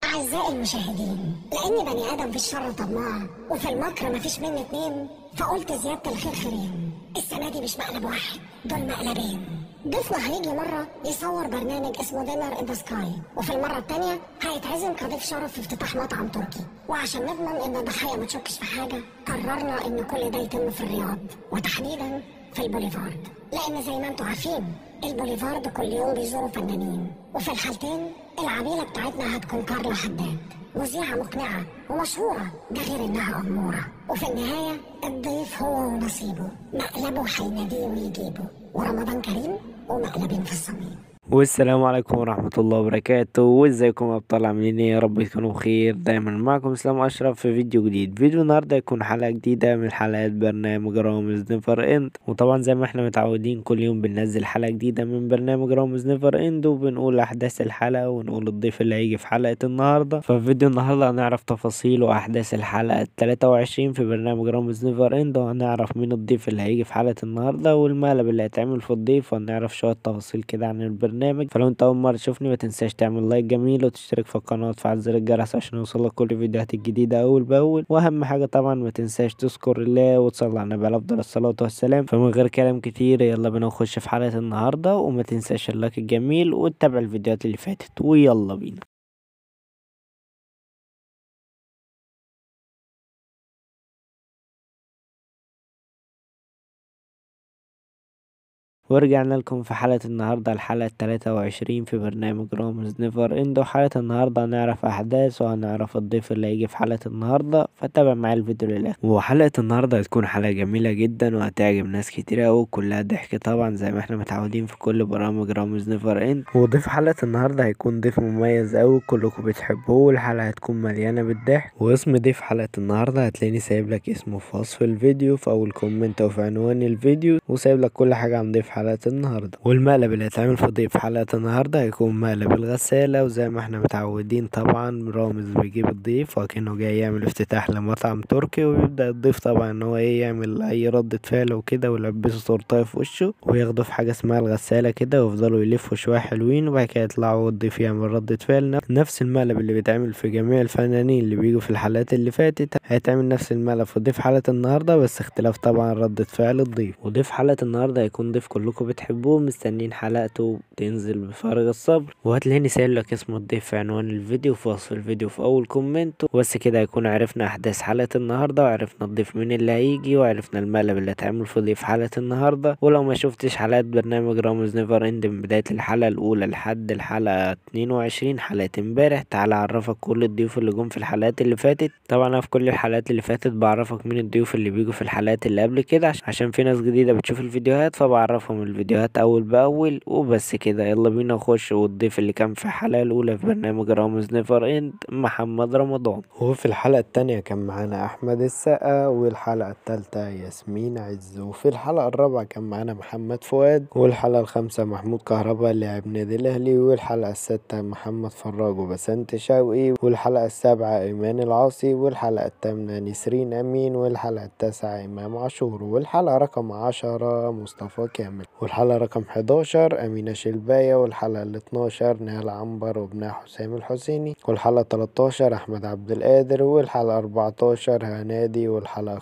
أعزائي المشاهدين لأني بني آدم في الشر طماع وفي المكر مفيش مني اتنين فقلت زيادة الخير خيرين السنة دي مش مقلب واحد دول مقلبين ضيفنا هيجي مرة يصور برنامج اسمه دينر ان ذا سكاي وفي المرة التانية هيتعزم كضيف شرف في افتتاح مطعم تركي وعشان نضمن ان الضحية ما تشكش في حاجة قررنا ان كل ده يتم في الرياض وتحديدا في البوليفارد لان زي ما انتم عارفين البوليفارد كل يوم بيزوروا فنانين وفي الحالتين العميلة بتاعتنا هتكون كارلا حداد مذيعة مقنعة ومشهورة ده غير إنها أمورة وفي النهاية الضيف هو ونصيبه مقلبه هيناديه ويجيبه ورمضان كريم ومقلبين في الصميم والسلام عليكم ورحمة الله وبركاته وازيكم يا ابطال عاملين ايه يا رب تكونوا بخير دايما معكم اسلام اشرف في فيديو جديد فيديو النهارده يكون حلقة جديدة من حلقات برنامج رامز نيفر اند وطبعا زي ما احنا متعودين كل يوم بننزل حلقة جديدة من برنامج رامز نيفر اند وبنقول احداث الحلقة ونقول الضيف اللي هيجي في حلقة النهاردة ففي فيديو النهارده هنعرف تفاصيل واحداث الحلقة التلاتة وعشرين في برنامج رامز نيفر اند وهنعرف مين الضيف اللي هيجي في حلقة النهارده والمقلب اللي هيتعمل في الضيف وهنعرف شوية تفاصيل كده عن البرنامج فلو انت اول مرة تشوفني ما تنساش تعمل لايك جميل وتشترك في القناة وتفعل زر الجرس عشان يوصلك كل الفيديوهات الجديدة اول باول واهم حاجة طبعا ما تنساش تذكر الله وتصلي على النبي عليه افضل الصلاة والسلام فمن غير كلام كتير يلا بينا نخش في حلقة النهاردة وما تنساش اللايك الجميل وتتابع الفيديوهات اللي فاتت ويلا بينا ورجعنا لكم في حلقة النهاردة الحلقة التلاتة وعشرين في برنامج رامز نيفر اند وحلقة النهاردة هنعرف أحداث وهنعرف الضيف اللي هيجي في حلقة النهاردة فتابع معايا الفيديو للآخر وحلقة النهاردة هتكون حلقة جميلة جدا وهتعجب ناس كتير أوي كلها ضحك طبعا زي ما احنا متعودين في كل برامج رامز نيفر اند وضيف حلقة النهاردة هيكون ضيف مميز أوي كلكم بتحبوه والحلقة هتكون مليانة بالضحك واسم ضيف حلقة النهاردة هتلاقيني سايب لك اسمه في وصف الفيديو في أول كومنت أو في عنوان الفيديو وسايب لك كل حاجة عن ضيف حلقة النهاردة والمقلب اللي هيتعمل في ضيف حلقة النهاردة هيكون مقلب الغسالة وزي ما احنا متعودين طبعا رامز بيجيب الضيف وكأنه جاي يعمل افتتاح لمطعم تركي ويبدأ الضيف طبعا ان هو ايه يعمل اي ردة فعل وكده ويلبسه تورتايه في وشه وياخده في حاجة اسمها الغسالة كده ويفضلوا يلفوا شوية حلوين وبعد كده يطلعوا الضيف يعمل ردة فعل نفس المقلب اللي بيتعمل في جميع الفنانين اللي بيجوا في الحلقات اللي فاتت هيتعمل نفس المقلب في ضيف حلقة النهاردة بس اختلاف طبعا ردة فعل الضيف وضيف حلقة النهاردة هيكون ضيف كلكم بتحبوه مستنين حلقته تنزل بفارغ الصبر وهتلاقيني سايب لك اسم الضيف في عنوان الفيديو في وصف الفيديو في اول كومنت وبس كده هيكون عرفنا احداث حلقة النهاردة وعرفنا الضيف مين اللي هيجي وعرفنا المقلب اللي هتعمل في ضيف حلقة النهاردة ولو ما شفتش حلقات برنامج رامز نيفر اند من بداية الحلقة الاولى لحد الحلقة 22 حلقة امبارح تعالى اعرفك كل الضيوف اللي جم في الحلقات اللي فاتت طبعا انا في كل الحلقات اللي فاتت بعرفك مين الضيوف اللي بيجوا في الحلقات اللي قبل كده عش- عشان في ناس جديدة بتشوف الفيديوهات فبعرفهم الفيديوهات اول باول وبس كده يلا بينا نخش والضيف اللي كان في الحلقة الاولى في برنامج رامز نيفر اند محمد رمضان وفي الحلقة التانية كان معانا احمد السقا والحلقة التالتة ياسمين عز وفي الحلقة الرابعة كان معانا محمد فؤاد والحلقة الخامسة محمود كهربا لاعب نادي الاهلي والحلقة السادسة محمد فراج وبسنت شوقي والحلقة السابعة ايمان العاصي والحلقة الثامنة نسرين امين والحلقة التاسعة امام عاشور والحلقة رقم عشرة مصطفى كامل والحلقة رقم 11 أمينة شلباية والحلقة ال 12 نهال عنبر وابنها حسام الحسيني والحلقة 13 أحمد عبد القادر والحلقة 14 هنادي والحلقة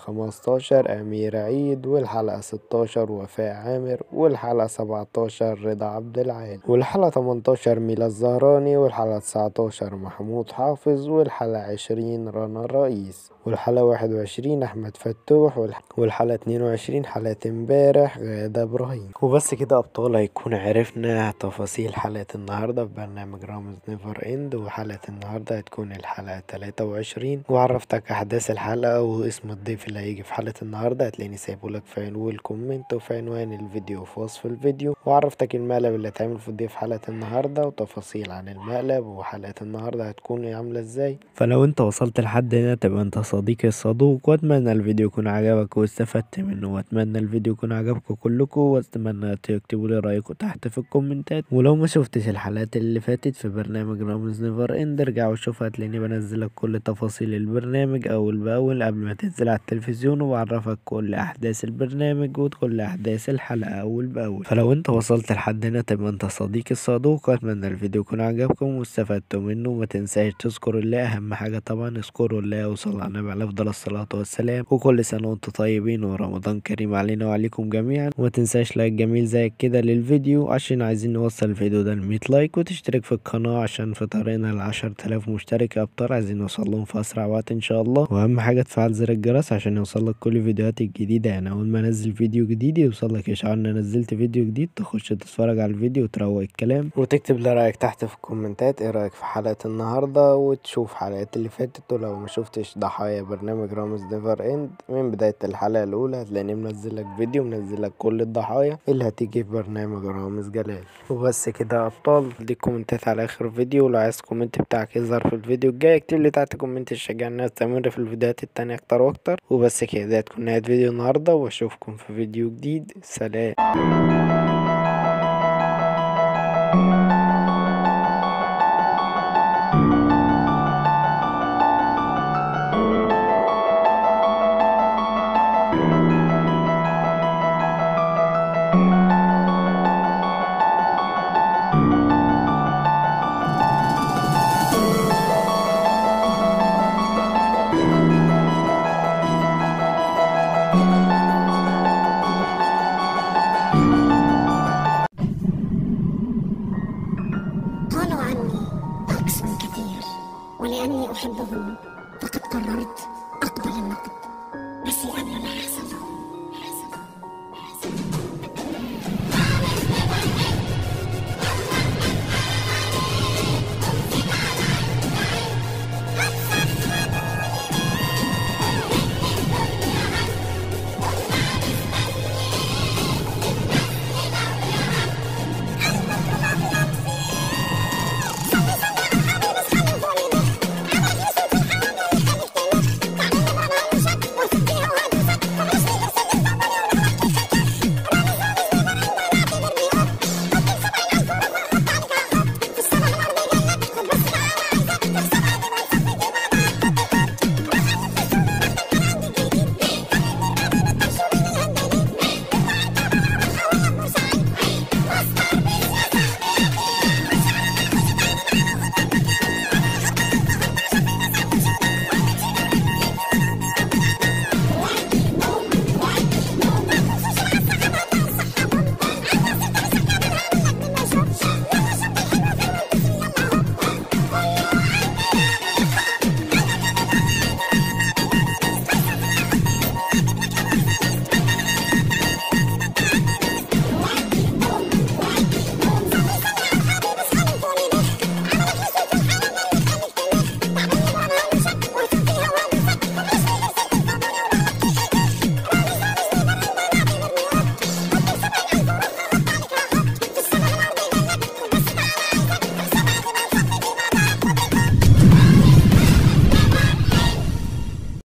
15 أمير عيد والحلقة 16 وفاء عامر والحلقة 17 رضا عبد العال والحلقة 18 ميلا الزهراني والحلقة 19 محمود حافظ والحلقة 20 رنا الرئيس والحلقة 21 أحمد فتوح والح- والحلقة 22 حلقة امبارح غادة إبراهيم وبس كده أبطال هيكون عرفنا تفاصيل حلقة النهاردة في برنامج رامز نيفر إند وحلقة النهاردة هتكون الحلقة 23 وعرفتك أحداث الحلقة واسم الضيف اللي هيجي في حلقة النهاردة هتلاقيني سايبهولك في عنوان الكومنت وفي عنوان الفيديو في وصف الفيديو وعرفتك المقلب اللي هيتعمل في ضيف حلقة النهاردة وتفاصيل عن المقلب وحلقة النهاردة هتكون عاملة ازاي فلو انت وصلت لحد هنا تبقى انت صديقي الصدوق واتمنى الفيديو يكون عجبك واستفدت منه واتمنى الفيديو يكون عجبكم كلكم واتمنى اتمنى تكتبوا لي رايكم تحت في الكومنتات ولو ما شفتش الحلقات اللي فاتت في برنامج رامز نيفر اند ارجع وشوف هتلاقيني بنزل لك كل تفاصيل البرنامج اول باول قبل ما تنزل على التلفزيون وبعرفك كل احداث البرنامج وكل احداث الحلقه اول باول فلو انت وصلت لحد هنا تبقى انت صديقي الصدوق اتمنى الفيديو يكون عجبكم واستفدتوا منه وما تنساش تذكروا الله اهم حاجه طبعا اذكروا الله وصلوا على النبي عليه افضل الصلاه والسلام وكل سنه وانتم طيبين ورمضان كريم علينا وعليكم جميعا وما تنساش لايك جميل زي كده للفيديو عشان عايزين نوصل الفيديو ده ل 100 لايك وتشترك في القناه عشان في طريقنا ل 10000 مشترك يا ابطال عايزين نوصل لهم في اسرع وقت ان شاء الله واهم حاجه تفعل زر الجرس عشان يوصل لك كل فيديوهاتي الجديده يعني اول ما انزل فيديو جديد يوصل لك اشعار ان نزلت فيديو جديد تخش تتفرج على الفيديو وتروق الكلام وتكتب لي رايك تحت في الكومنتات ايه رايك في حلقه النهارده وتشوف حلقات اللي فاتت ولو ما شفتش ضحايا برنامج رامز نيفر اند من بدايه الحلقه الاولى هتلاقيني منزل لك فيديو منزل لك كل الضحايا اللي هتيجي في برنامج رامز جلال وبس كده يا ابطال دي كومنتات على اخر الفيديو ولو عايز كومنت بتاعك يظهر في الفيديو الجاي اكتب لي تحت كومنت تشجع الناس تستمر في الفيديوهات التانية اكتر واكتر وبس كده ده تكون نهايه فيديو النهارده واشوفكم في فيديو جديد سلام قالوا عني أقسم كثير ولأني أحبهم فقد قررت أقبل النقد بس قبل ما يحصل